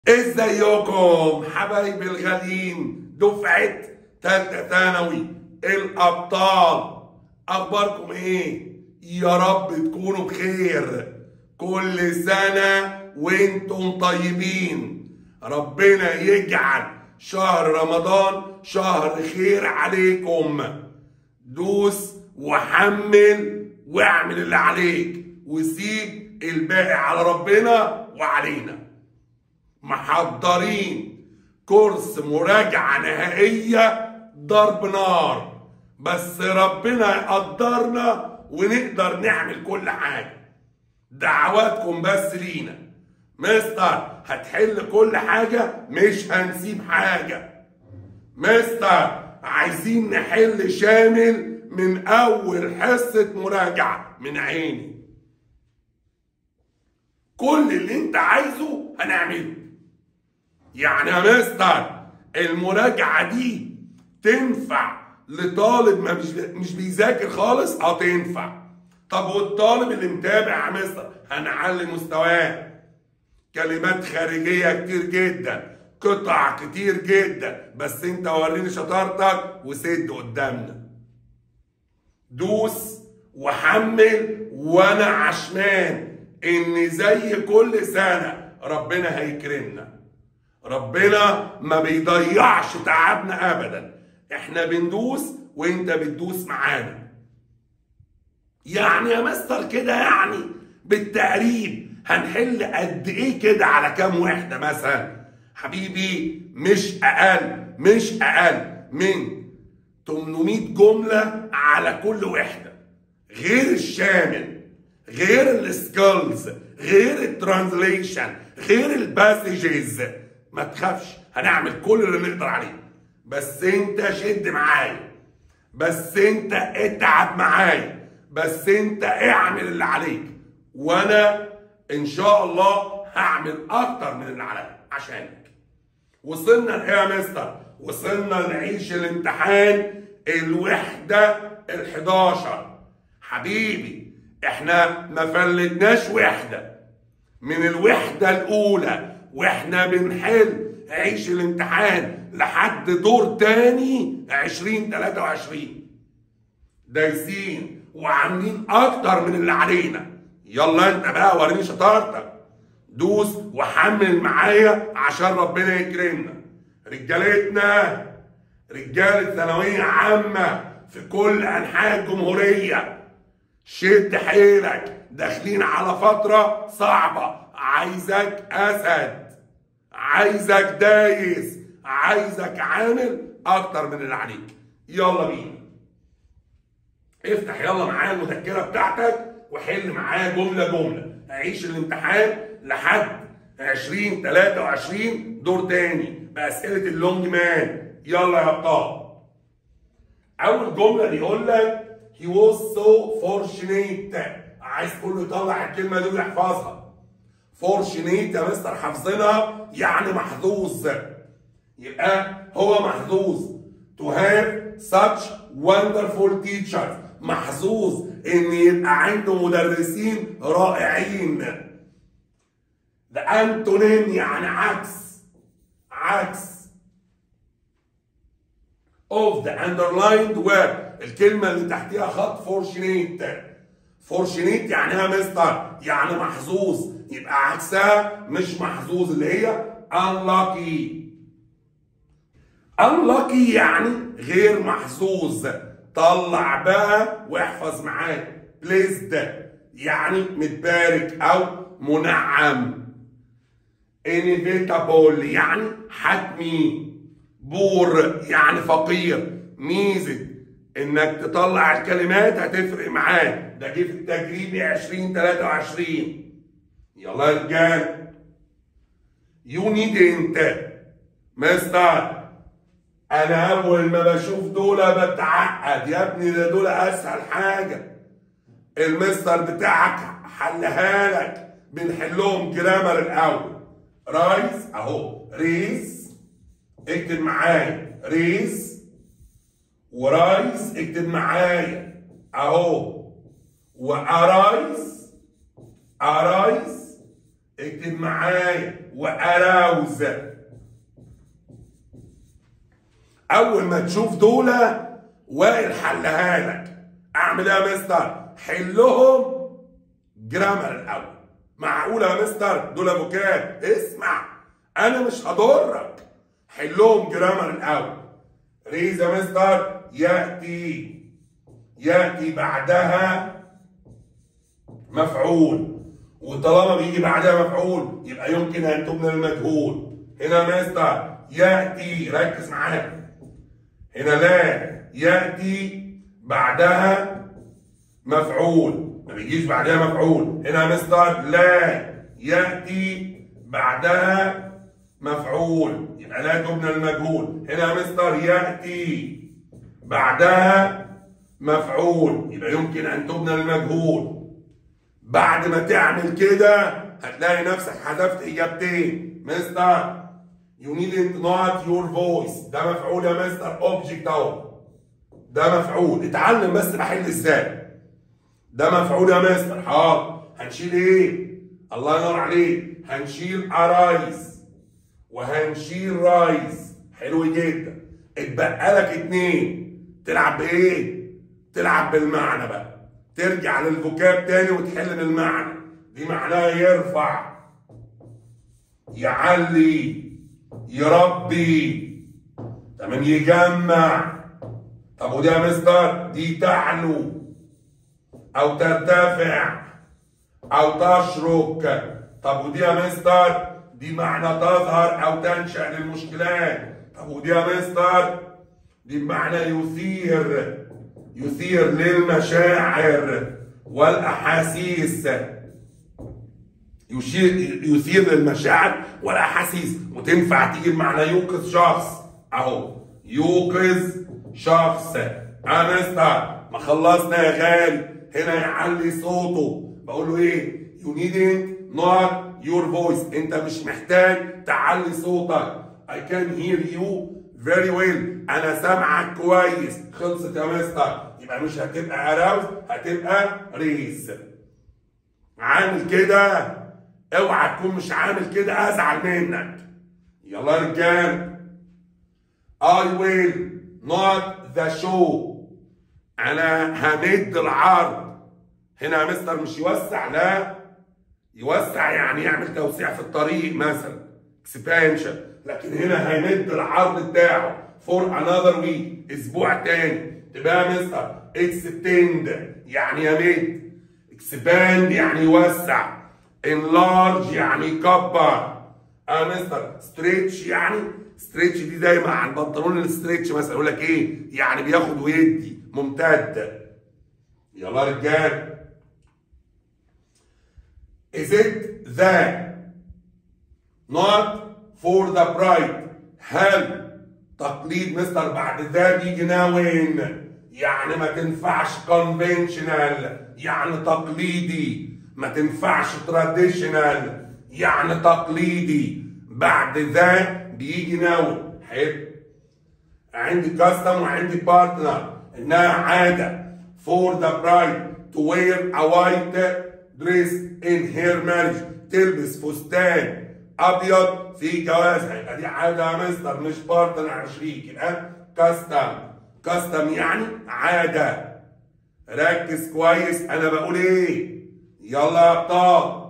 ازيكم حبايبي الغاليين دفعة تالتة ثانوي الأبطال أخباركم إيه؟ يا رب تكونوا بخير كل سنة وانتم طيبين ربنا يجعل شهر رمضان شهر خير عليكم دوس وحمل واعمل اللي عليك وسيب الباقي على ربنا وعلينا محضرين كورس مراجعة نهائية ضرب نار بس ربنا يقدرنا ونقدر نعمل كل حاجة دعواتكم بس لينا مستر هتحل كل حاجة مش هنسيب حاجة مستر عايزين نحل شامل من أول حصة مراجعة من عيني كل اللي انت عايزه هنعمله يعني يا مستر المراجعة دي تنفع لطالب ما مش مش بيذاكر خالص اه تنفع طب والطالب اللي متابع يا مستر هنعلي مستواه كلمات خارجية كتير جدا قطع كتير جدا بس انت وريني شطارتك وسد قدامنا دوس وحمل وانا عشمان ان زي كل سنة ربنا هيكرمنا ربنا ما بيضيعش تعبنا ابدا احنا بندوس وانت بتدوس معانا يعني يا مستر كده يعني بالتقريب هنحل قد ايه كده على كام وحده مثلا حبيبي مش اقل مش اقل من 800 جمله على كل وحده غير الشامل غير السكيلز غير الترانزليشن غير الباسجز ما تخافش هنعمل كل اللي نقدر عليه بس انت شد معايا بس انت اتعب معايا بس انت اعمل اللي عليك وانا ان شاء الله هعمل اكتر من اللي عليا عشانك وصلنا لايه يا مستر وصلنا نعيش الامتحان الوحده ال11 حبيبي احنا ما فلتناش وحده من الوحده الاولى واحنا بنحل عيش الامتحان لحد دور تاني 2023 دايسين وعاملين اكتر من اللي علينا يلا انت بقى وريني شطارتك دوس وحمل معايا عشان ربنا يكرمنا رجالتنا رجالة ثانوية عامة في كل أنحاء الجمهورية شد حيلك داخلين على فترة صعبة عايزك أسد عايزك دايس عايزك عامل أكتر من اللي عليك يلا بينا افتح يلا معايا المذكرة بتاعتك وحل معايا جملة جملة عيش الامتحان لحد 20 23 دور تاني بأسئلة اللونج مان يلا يا ابطال أول جملة بيقول لك he was so fortunate عايز كله يطلع الكلمة دي ويحفظها fortunate يا مستر حافظينها يعني محظوظ يبقى هو محظوظ to have such wonderful teachers محظوظ ان يبقى عنده مدرسين رائعين ده انتونيم يعني عكس عكس of the underlined word الكلمة اللي تحتيها خط fortunate fortunate يعني ايه يا مستر؟ يعني محظوظ يبقى عكسها مش محظوظ اللي هي unlucky unlucky يعني غير محظوظ طلع بقى واحفظ معايا blessed يعني متبارك او منعم inevitable يعني حتمي بور يعني فقير ميزة انك تطلع الكلمات هتفرق معاك ده جه في التجريبي 2023 يلا يا رجال يو نيد انت مستر انا اول ما بشوف دول بتعقد يا ابني ده دول اسهل حاجه المستر بتاعك حلها لك بنحلهم جرامر الاول رايز اهو ريس اكتب معايا ريس ورايز اكتب معايا اهو وارايز ارايز اكتب معايا واراوز اول ما تشوف دول وائل حلها لك اعمل ايه يا مستر حلهم جرامر الاول معقوله يا مستر دول فوكاب اسمع انا مش هضرك حلهم جرامر الاول ريز يا مستر ياتي ياتي بعدها مفعول وطالما بيجي بعدها مفعول يبقى يمكن ان تبنى المجهول هنا مستر ياتي ركز معايا هنا لا ياتي بعدها مفعول ما بيجيش بعدها مفعول هنا مستر لا ياتي بعدها مفعول يبقى لا تبنى المجهول هنا مستر ياتي بعدها مفعول يبقى يمكن ان تبنى المجهول بعد ما تعمل كده هتلاقي نفسك حذفت اجابتين مستر يو نيد نوت يور فويس ده مفعول يا مستر اوبجكت اهو ده مفعول اتعلم بس بحل ازاي ده مفعول يا مستر حاضر هنشيل ايه الله ينور عليك هنشيل ارايز وهنشيل رايز حلو جدا اتبقى لك اتنين تلعب بايه تلعب بالمعنى بقى ترجع للفوكاب تاني وتحل بالمعنى دي معناها يرفع يعلي يربي تمام يجمع طب ودي يا مستر دي تعلو او ترتفع او تشرك طب ودي يا مستر دي معنى تظهر او تنشا للمشكلات طب ودي يا مستر دي بمعنى يثير يثير للمشاعر والاحاسيس يشير يثير للمشاعر والاحاسيس وتنفع تيجي بمعنى يوقظ شخص اهو يوقظ شخص انا مستر ما خلصنا يا غالي هنا يعلي صوته بقول له ايه يو needn't not your voice انت مش محتاج تعلي صوتك I can hear you very well انا سامعك كويس خلصت يا مستر يبقى مش هتبقى اراوز هتبقى ريز عامل كده اوعى تكون مش عامل كده ازعل منك يلا يا رجال I will not the show انا همد العرض هنا يا مستر مش يوسع لا يوسع يعني يعمل توسيع في الطريق مثلا اكسبانشن لكن هنا هيمد العرض بتاعه فور انذر ويك اسبوع تاني تبقى يا مستر اكستند يعني يمد اكسباند يعني يوسع انلارج يعني يكبر اه مستر ستريتش يعني ستريتش دي دايما على البنطلون الستريتش مثلا يقول لك ايه يعني بياخد ويدي ممتد يلا يا رجال is it the not for the bride هل تقليد مستر بعد ذا بيجي ناوين يعني ما تنفعش conventional يعني تقليدي ما تنفعش traditional يعني تقليدي بعد ذا بيجي ناوي حلو عندي كاستم وعندي بارتنر انها عاده for the bride to wear a white dress in her marriage تلبس فستان ابيض في جوازها يبقى دي عاده يا مستر مش بارتنر شريك يبقى كاستم كاستم يعني عاده ركز كويس انا بقول ايه يلا يا ابطال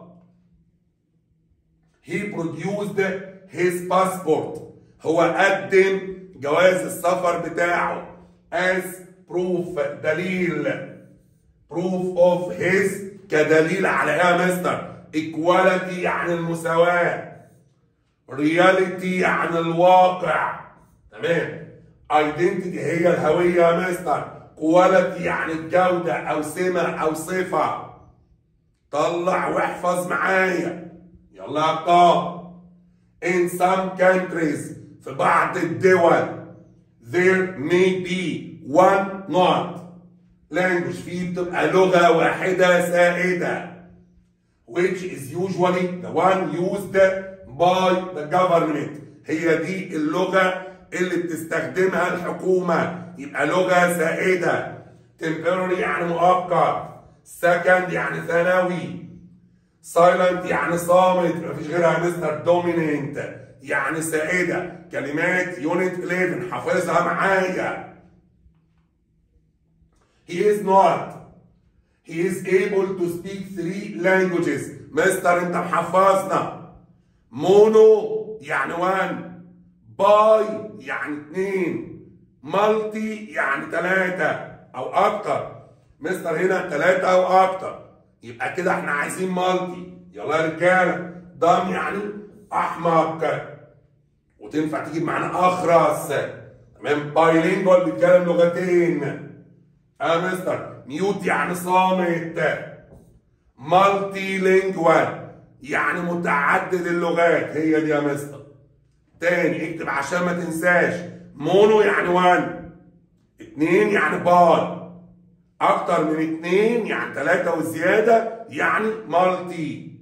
he produced his passport هو قدم جواز السفر بتاعه as proof دليل proof of his كدليل على ايه يا مستر equality يعني المساواة reality يعني الواقع تمام identity هي الهوية يا مستر quality يعني الجودة أو سمة أو صفة طلع واحفظ معايا يلا يا أبطال in some countries في بعض الدول there may be one not language فيه بتبقى لغة واحدة سائدة which is usually the one used by the government هي دي اللغة اللي بتستخدمها الحكومة يبقى لغة سائدة temporary يعني مؤقت second يعني ثانوي سايلنت يعني صامت مفيش غيرها مستر دوميننت يعني سائده كلمات يونت 11 حافظها معايا he is not he is able to speak three languages مستر انت محفظنا مونو يعني وان باي يعني اتنين مالتي يعني تلاتة او اكتر مستر هنا تلاتة او اكتر يبقى كده احنا عايزين مالتي يلا يا رجاله ضم يعني احمق وتنفع تجيب معانا اخرس تمام بايلينجوال بيتكلم لغتين اه مستر ميوت يعني صامت مالتي لينجوال يعني متعدد اللغات هي دي يا مستر تاني اكتب عشان ما تنساش مونو يعني وان اتنين يعني باي اكتر من اتنين يعني تلاتة وزيادة يعني مالتي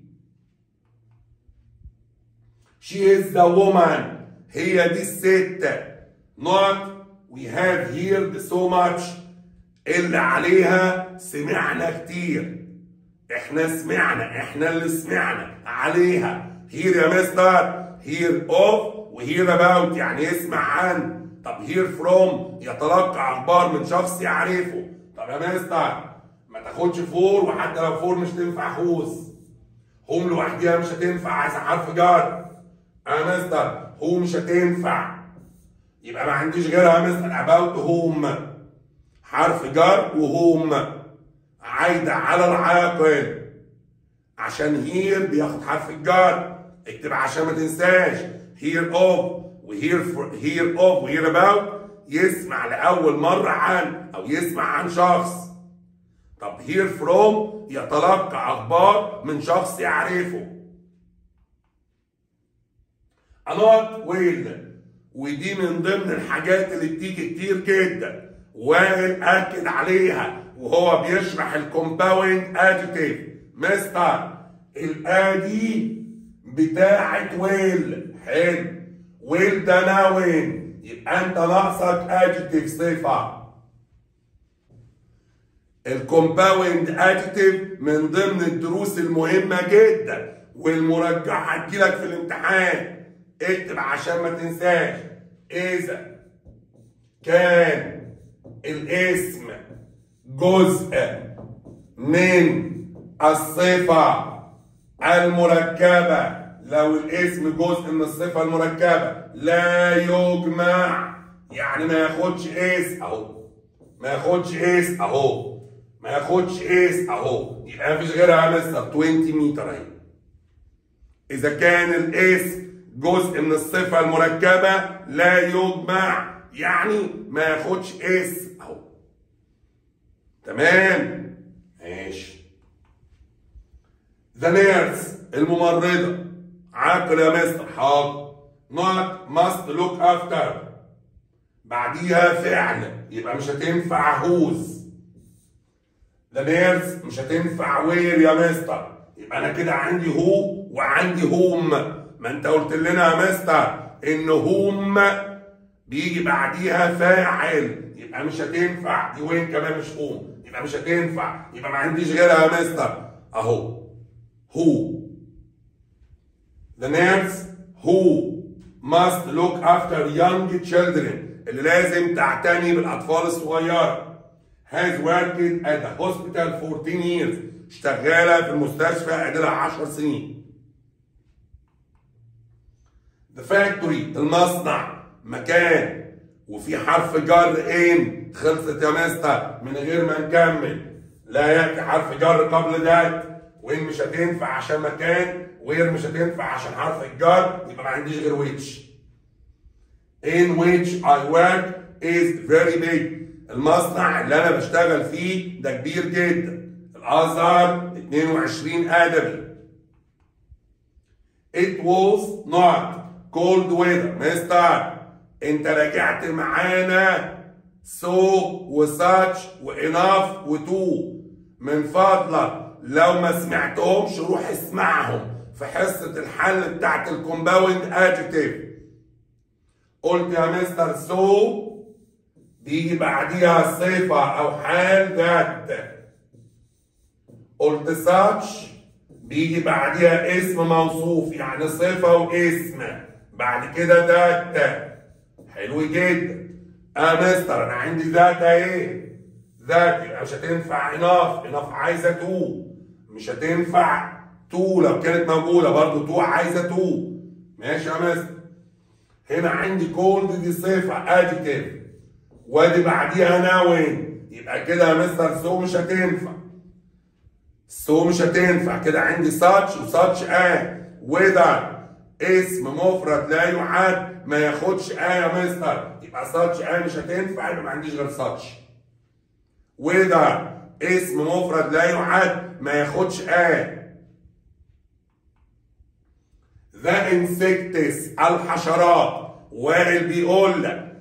she is the woman هي دي الست not we have heard so much اللي عليها سمعنا كتير احنا سمعنا احنا اللي سمعنا عليها هير يا مستر هير اوف وهير اباوت يعني يسمع عن طب هير فروم يتلقى اخبار من شخص يعرفه طب يا مستر ما تاخدش فور وحتى لو فور مش تنفع خوص هوم لوحديها مش هتنفع عايز حرف جر يا مستر هو مش هتنفع يبقى ما عنديش غيرها يا مستر اباوت هوم حرف جر وهوم عايدة على العاقل عشان هير بياخد حرف الجر اكتب عشان ما تنساش هير اوف وهير هير اوف وهير اباوت يسمع لأول مرة عن أو يسمع عن شخص طب هير فروم يتلقى أخبار من شخص يعرفه أنوت ويل ودي من ضمن الحاجات اللي بتيجي كتير جدا وائل أكد عليها وهو بيشرح الكومباوند ادجيتيف مستر الادي بتاعت ويل حلو ويل ده ناوين يبقى انت ناقصك ادجيتيف صفه الكومباوند ادجيتيف من ضمن الدروس المهمه جدا والمرجحه هتجيلك في الامتحان اكتب عشان ما تنساش اذا كان الاسم جزء من الصفة المركبة لو الاسم جزء من الصفة المركبة لا يجمع يعني ما ياخدش اس اهو ما ياخدش اس اهو ما ياخدش اس اهو يبقى مفيش غيرها يا مستر 20 متر اهي اذا كان الاسم جزء من الصفة المركبة لا يجمع يعني ما ياخدش اس اهو تمام ماشي ذا نيرس الممرضة عاقل يا مستر حاضر not must look after بعديها فعل يبقى مش هتنفع هوز ذا نيرس مش هتنفع وير يا مستر يبقى انا كده عندي هو وعندي هوم ما انت قلت لنا يا مستر ان هوم بيجي بعديها فاعل يبقى مش هتنفع دي وين كمان مش هوم يبقى مش هتنفع يبقى ما عنديش غيرها يا مستر اهو هو the nurse who must look after young children اللي لازم تعتني بالاطفال الصغيره has worked at the hospital for 10 years اشتغاله في المستشفى اديلها 10 سنين the factory المصنع مكان وفي حرف جر ان خلصت يا مستر من غير ما نكمل لا ياتي حرف جر قبل ذات وان مش هتنفع عشان مكان وير مش هتنفع عشان حرف الجر يبقى ما عنديش غير which in which I work is very big المصنع اللي انا بشتغل فيه ده كبير جدا الازهر 22 ادبي it was not cold weather مستر انت راجعت معانا so وsuch واناف وتو من فضلك لو ما سمعتهمش روح اسمعهم في حصة الحل بتاعت الكومباوند ادجكتيف قلت يا مستر سو بيجي بعديها صفة أو حال ذات قلت ساتش بيجي بعديها اسم موصوف يعني صفة واسم بعد كده داتا حلو جدا اه مستر انا عندي داتا ايه ذات يبقى مش هتنفع اناف اناف عايزه تو مش هتنفع تو لو كانت موجوده برضو تو عايزه تو ماشي يا مستر هنا عندي كولد دي صفه اديتيف وادي بعديها ناوين يبقى كده يا مستر سو مش هتنفع سو مش هتنفع كده عندي ساتش وساتش اه وذر اسم مفرد لا يعد ما ياخدش اه يا مستر يبقى ساتش اه مش هتنفع يبقى ما عنديش غير ساتش وذر اسم مفرد لا يعد ما ياخدش اه ذا انسكتس الحشرات وائل بيقول لك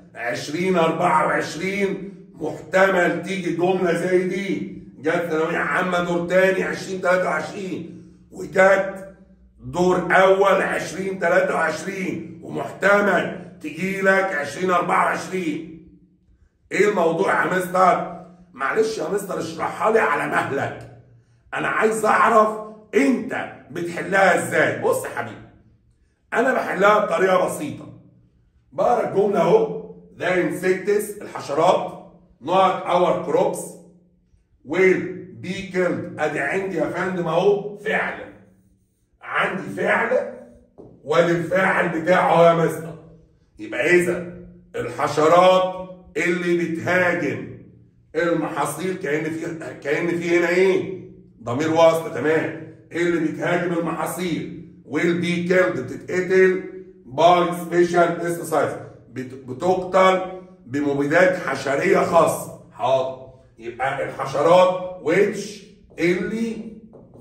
2024 محتمل تيجي جمله زي دي جت ثانويه عامه دور تاني 2023 وجت دور اول 2023 ومحتمل تجي لك 2024 ايه الموضوع يا مستر؟ معلش يا مستر اشرحها لي على مهلك انا عايز اعرف انت بتحلها ازاي بص يا حبيبي انا بحلها بطريقه بسيطه بقرا الجمله اهو ذا انسكتس الحشرات نوت اور كروبس ويل بي كيلد ادي عندي يا فندم اهو فعل عندي فعل والفاعل بتاعه يا مستر يبقى اذا الحشرات اللي بتهاجم المحاصيل كان في كان في هنا ايه ضمير واسطه تمام اللي بتهاجم المحاصيل ويل بي كيلد بتتقتل باي سبيشال بيستسايدز بتقتل بمبيدات حشريه خاصه حاضر يبقى الحشرات ويتش اللي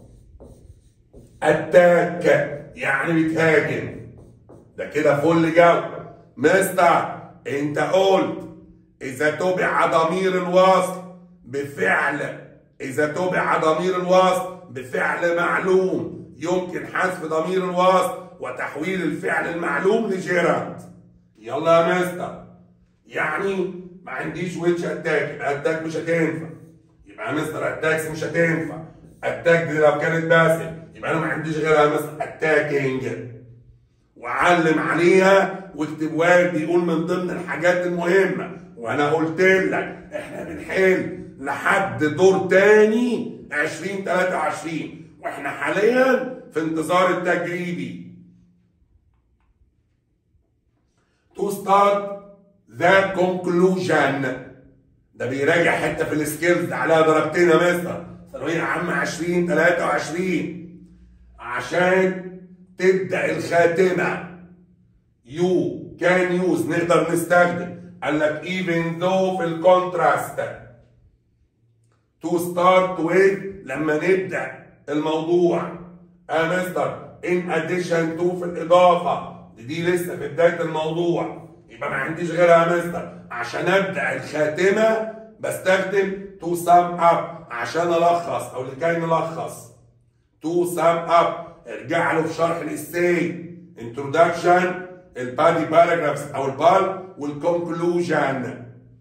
اتاك يعني بتهاجم ده كده فل جو مستر انت قلت اذا تبع ضمير الوصل بفعل اذا تبع ضمير الوصل بفعل معلوم يمكن حذف ضمير الوصل وتحويل الفعل المعلوم لجيرانت يلا يا مستر يعني ما عنديش ويتش اتاك يبقى اتاك مش هتنفع يبقى يا مستر اتاكس مش هتنفع اتاك دي لو كانت باسل يبقى انا ما عنديش غيرها يا مستر اتاكينج وعلم عليها واكتب وارد بيقول من ضمن الحاجات المهمه وانا قلت لك احنا بنحل لحد دور تاني 2023 واحنا حاليا في انتظار التجريبي to start the conclusion ده بيراجع حته في السكيلز عليها درجتين يا مستر ثانويه عامه 20 23 عشان تبدا الخاتمه يو كان يوز نقدر نستخدم قال لك even though في الكونتراست to start with لما نبدا الموضوع اه مستر in addition to في الاضافه دي لسه في بدايه الموضوع يبقى ما عنديش غيرها يا مستر عشان ابدا الخاتمه بستخدم to sum up عشان الخص او لكي نلخص to sum up ارجع له في شرح الاستي introduction البادي باراجرافز او البال والكونكلوجن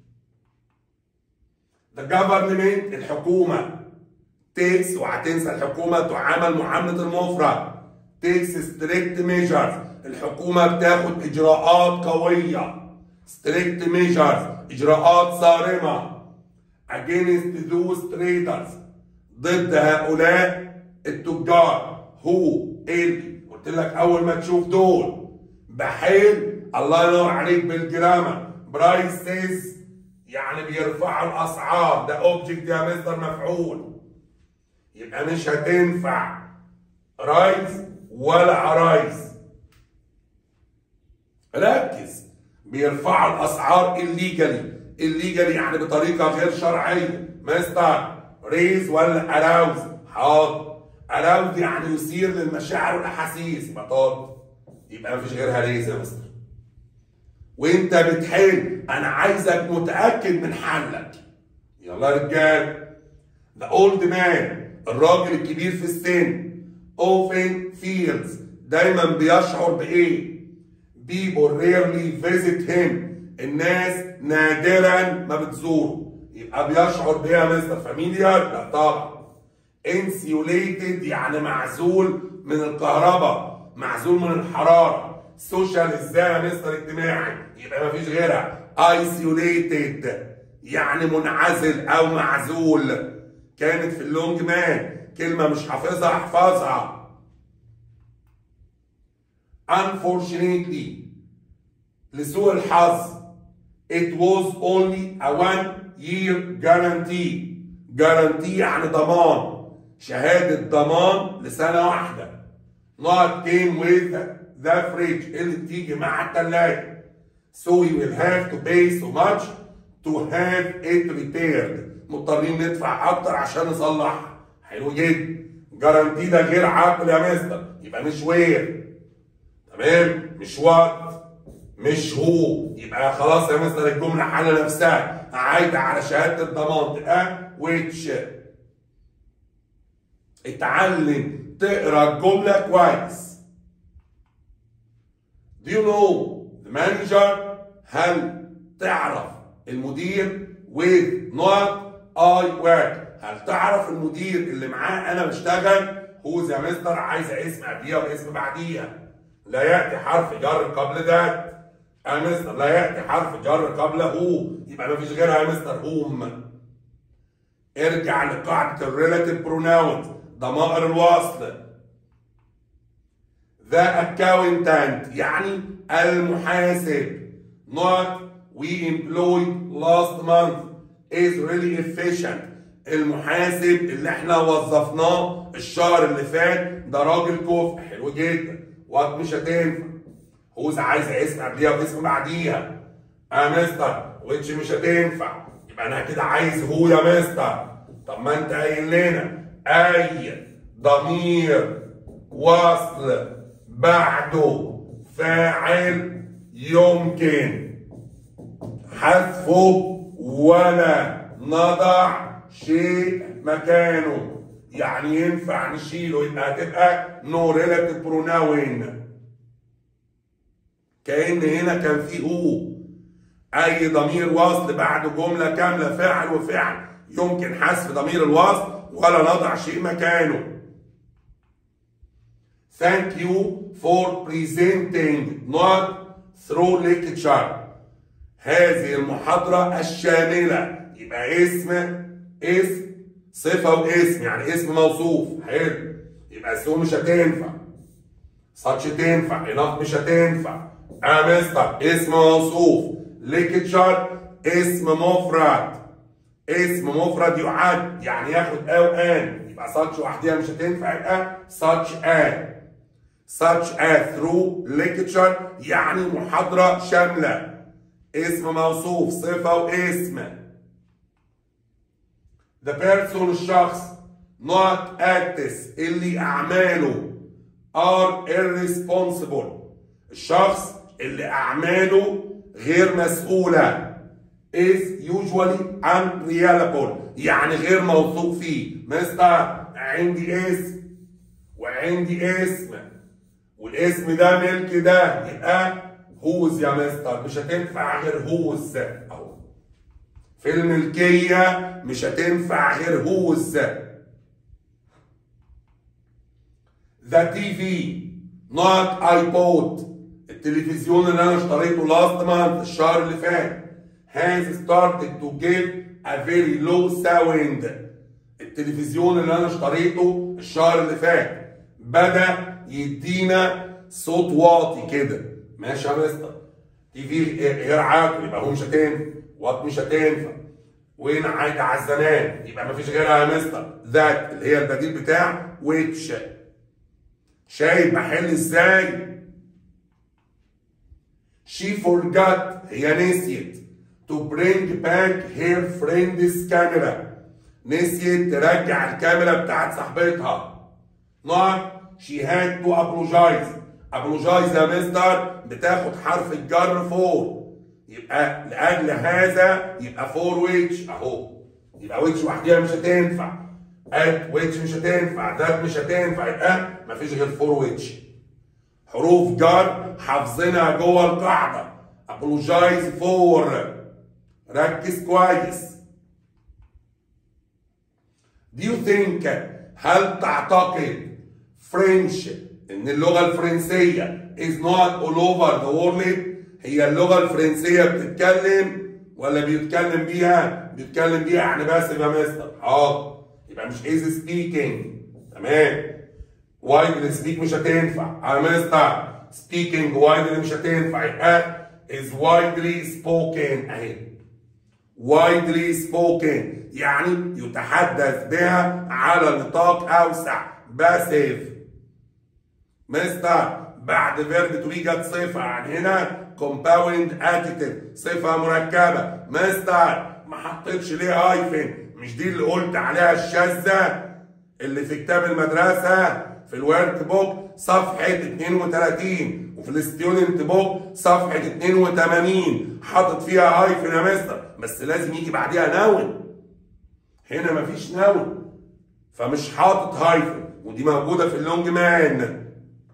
The government الحكومة takes وهتنسى الحكومة تعامل معاملة المفرد takes strict measures الحكومة بتاخد إجراءات قوية strict measures إجراءات صارمة against those traders ضد هؤلاء التجار هو اللي قلت لك أول ما تشوف دول بحيل الله ينور عليك بالجرامر برايسز يعني بيرفعوا الاسعار ده اوبجكت يا مستر مفعول يبقى مش هتنفع رايز ولا رايز ركز بيرفعوا الاسعار الليجالي الليجالي يعني بطريقه غير شرعيه مستر ريز ولا اراوز حاضر اراوز يعني يثير للمشاعر والاحاسيس يبقى طاط يبقى مفيش غيرها ريز يا مستر وانت بتحل انا عايزك متاكد من حلك يلا يا رجال ذا اولد مان الراجل الكبير في السن often feels دايما بيشعر بايه people rarely visit him الناس نادرا ما بتزوره يبقى بيشعر بايه يا مستر فاميليار لا طبعا insulated يعني معزول من الكهرباء معزول من الحراره سوشيال ازاي يا مستر اجتماعي يبقى مفيش غيرها isolated يعني منعزل او معزول كانت في اللونج مان كلمه مش حافظها احفظها unfortunately لسوء الحظ it was only a one year guarantee guarantee يعني ضمان شهادة ضمان لسنة واحدة not came with the fridge اللي بتيجي مع التلاجة so we will have to pay so much to have it repaired مضطرين ندفع اكتر عشان نصلحها حلو جدا جارانتي ده غير عقل يا مستر يبقى مش وير تمام مش وقت مش هو يبقى خلاص يا مستر الجمله حل نفسها عايده على شهاده الضمان تبقى ويتش اتعلم تقرا الجمله كويس Do you know the manager هل تعرف المدير with not I work هل تعرف المدير اللي معاه انا بشتغل هو يا مستر عايزه اسم قبليها واسم بعديها لا ياتي حرف جر قبل ذات يا مستر لا ياتي حرف جر قبل هو يبقى ما فيش غيرها يا مستر هوم ارجع لقاعده الريلاتيف بروناونز ضمائر الوصل ذا accountant يعني المحاسب not we employed last month is really efficient المحاسب اللي احنا وظفناه الشهر اللي فات ده راجل كفء حلو جدا وقت مش هتنفع هوز عايزه اسم قبليها واسم بعديها اه مستر واتش مش هتنفع يبقى انا كده عايز هو يا مستر طب ما انت قايل لنا اي ضمير وصل بعده فاعل يمكن حذفه ولا نضع شيء مكانه يعني ينفع نشيله يبقى هتبقى نو ريلاتيف بروناون كأن هنا كان في هو أي ضمير وصل بعد جملة كاملة فاعل وفعل يمكن حذف ضمير الوصل ولا نضع شيء مكانه Thank you for presenting not through lecture هذه المحاضرة الشاملة يبقى اسم اسم صفة واسم يعني اسم موصوف حلو يبقى سو مش هتنفع ساتش تنفع اناف مش هتنفع اه مستر اسم موصوف ليكتشر اسم مفرد اسم مفرد يعد يعني ياخد او ان يبقى ساتش وحديها مش هتنفع يبقى ساتش ان such as through lecture يعني محاضرة شاملة اسم موصوف صفة واسم the person الشخص not acts اللي أعماله are irresponsible الشخص اللي أعماله غير مسؤولة is usually unreliable يعني غير موثوق فيه مستر عندي اسم وعندي اسم والاسم ده ملك ده يبقى هوز يا مستر مش هتنفع غير هوز اهو في الملكية مش هتنفع غير هوز ذا تي في نوت ايبود التلفزيون اللي انا اشتريته لاست مانث الشهر اللي فات has started to give a very low sound التلفزيون اللي انا اشتريته الشهر اللي فات بدأ يدينا صوت واطي كده ماشي يا مستر تي في غير عاقل يبقى هو مش هتنفع وات مش هتنفع وين عايده على الزمان يبقى مفيش غيرها يا مستر ذات اللي هي البديل بتاع ويتش شايف بحل ازاي she forgot هي نسيت to bring back her friend's camera نسيت ترجع الكاميرا بتاعت صاحبتها not she had to apologize apologize يا مستر بتاخد حرف الجر فور يبقى لاجل هذا يبقى فور ويتش اهو يبقى ويتش وحديها مش هتنفع ات ويتش مش هتنفع ذات مش هتنفع يبقى مفيش غير فور ويتش حروف جر حافظينها جوه القاعده apologize فور ركز كويس Do you think هل تعتقد فرنش ان اللغه الفرنسيه is not all over the world هي اللغه الفرنسيه بتتكلم ولا بيتكلم بيها بيتكلم بيها يعني بس يبقى مستر حاضر يبقى مش is speaking تمام وايدلي سبيك مش هتنفع انا مستر speaking وايدلي مش هتنفع يبقى is widely spoken اهي widely spoken يعني يتحدث بها على نطاق اوسع باسيف مستر بعد فيرب تو بي جت صفه يعني هنا compound adjective صفه مركبه مستر ما حطيتش ليه هايفن مش دي اللي قلت عليها الشاذه اللي في كتاب المدرسه في الورك بوك صفحه 32 وفي الستودنت بوك صفحه 82 حاطط فيها هايفن يا مستر بس لازم يجي بعديها نون هنا مفيش نون فمش حاطط هايفن ودي موجوده في اللونج مان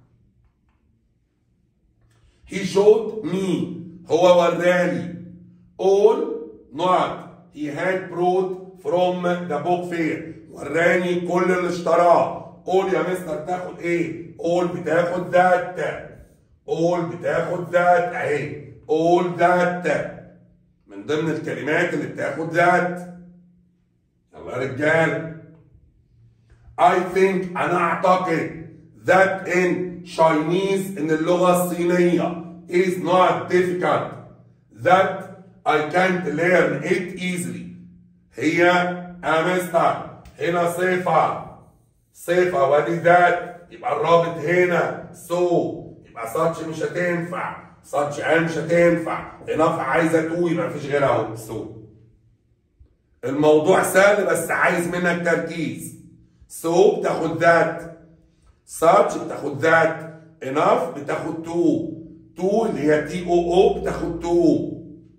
he showed me هو وراني all not he had brought from the book fair وراني كل اللي اشتراه all يا مستر تاخد ايه all بتاخد that all بتاخد that اهي all that من ضمن الكلمات اللي بتاخد that يلا يا رجال I think أنا أعتقد that in Chinese إن اللغة الصينية is not difficult that I can't learn it easily هي أمستر هنا صفة صفة وادي ذات يبقى الرابط هنا سو يبقى ساتش مش هتنفع ساتش ان مش هتنفع enough عايزة تو يبقى مفيش غيرها اهو سو الموضوع سهل بس عايز منك تركيز سو بتاخد ذات ساتش بتاخد ذات enough بتاخد تو تو اللي هي تي او او بتاخد تو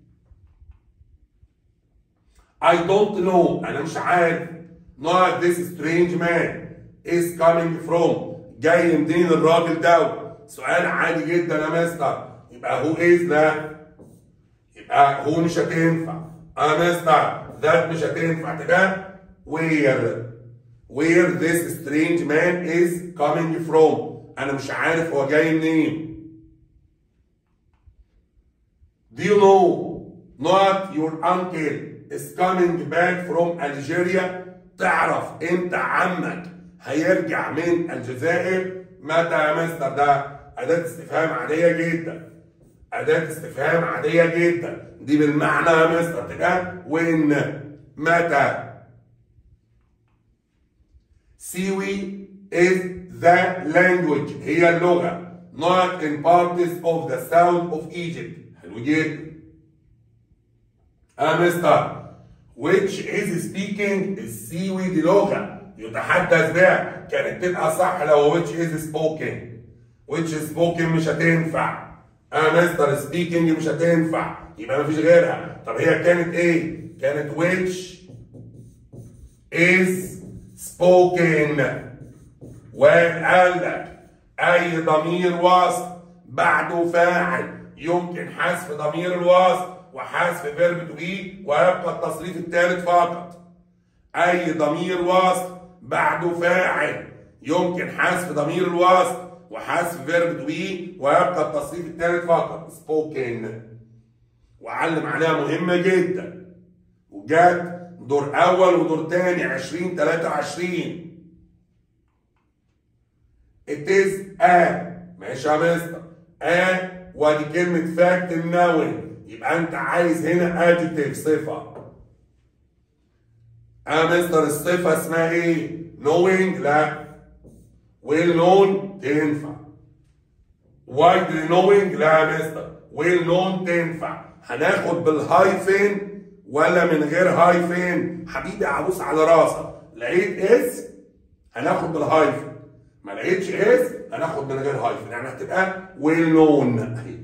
I don't know انا مش عارف not this strange man is coming from جاي منين الراجل ده سؤال عادي جدا يا مستر يبقى هو is ده يبقى هو مش هتنفع اه مستر ذات مش هتنفع تبقى where where this strange man is coming from انا مش عارف هو جاي منين Do you know not your uncle is coming back from Algeria تعرف امتى عمك هيرجع من الجزائر متى يا مستر ده أداة استفهام عادية جدا أداة استفهام عادية جدا دي بالمعنى يا مستر تبقى when متى Siwi is the language هي اللغة not in parts of the south of Egypt حلو جدا اه مستر which is speaking السيوي دي لغة يتحدث بها كانت تبقى صح لو which is spoken which is spoken مش هتنفع اه مستر speaking مش هتنفع يبقى مفيش غيرها طب هي كانت ايه؟ كانت which is spoken وقال لك اي ضمير وصف بعده فاعل يمكن حذف ضمير الوصف وحذف فيرب تو بي ويبقى التصريف الثالث فقط اي ضمير وصف بعده فاعل يمكن حذف ضمير الوصف وحذف فيرب تو بي ويبقى التصريف الثالث فقط spoken وعلم عليها مهمة جدا وجات دور اول ودور تاني 20 23 It is a ماشي يا مستر a ودي كلمة فاكت النون يبقى أنت عايز هنا adjective صفة اه مستر الصفة اسمها ايه؟ knowing لا well known تنفع widely knowing لا يا مستر well known تنفع هناخد بالهايفن ولا من غير هايفن حبيبي عبوس على راسك لقيت اس هناخد بالهايفن ما لقيتش اس هناخد من غير هايفن يعني هتبقى ويل نون اهي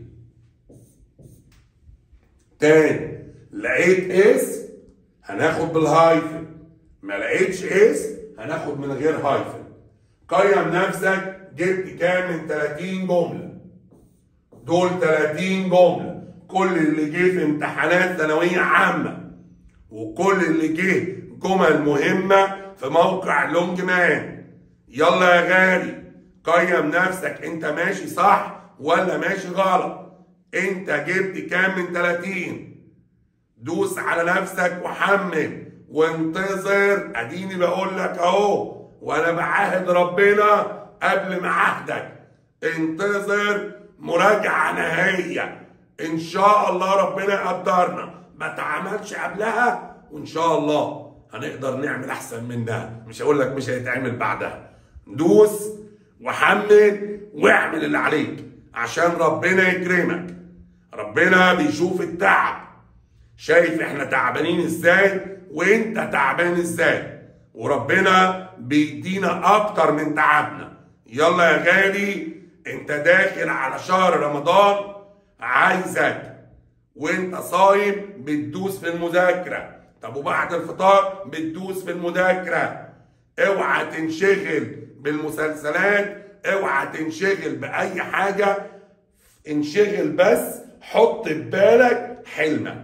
تاني لقيت اس هناخد بالهايفن ما لقيتش اس هناخد من غير هايفن قيم نفسك جبت كام من 30 جمله دول 30 جمله كل اللي جه في امتحانات ثانويه عامه وكل اللي جه جمل مهمه في موقع لونج مان يلا يا غالي قيم نفسك انت ماشي صح ولا ماشي غلط انت جبت كام من 30 دوس على نفسك وحمل وانتظر اديني بقول لك اهو وانا بعاهد ربنا قبل ما عهدك انتظر مراجعه نهائيه ان شاء الله ربنا يقدرنا ما تعملش قبلها وان شاء الله هنقدر نعمل احسن منها مش هقول لك مش هيتعمل بعدها دوس وحمل واعمل اللي عليك عشان ربنا يكرمك ربنا بيشوف التعب شايف احنا تعبانين ازاي وانت تعبان ازاي وربنا بيدينا اكتر من تعبنا يلا يا غالي انت داخل على شهر رمضان عايزك وانت صايم بتدوس في المذاكرة طب وبعد الفطار بتدوس في المذاكرة اوعى تنشغل بالمسلسلات اوعى تنشغل بأي حاجة انشغل بس حط في بالك حلمك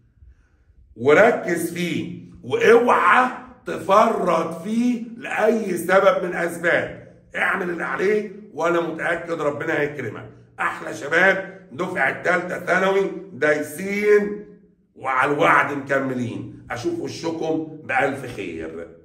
وركز فيه واوعى تفرط فيه لأي سبب من أسباب اعمل اللي عليك وأنا متأكد ربنا هيكرمك أحلى شباب دفعة تالتة ثانوي دايسين وعلى الوعد مكملين أشوف وشكم بألف خير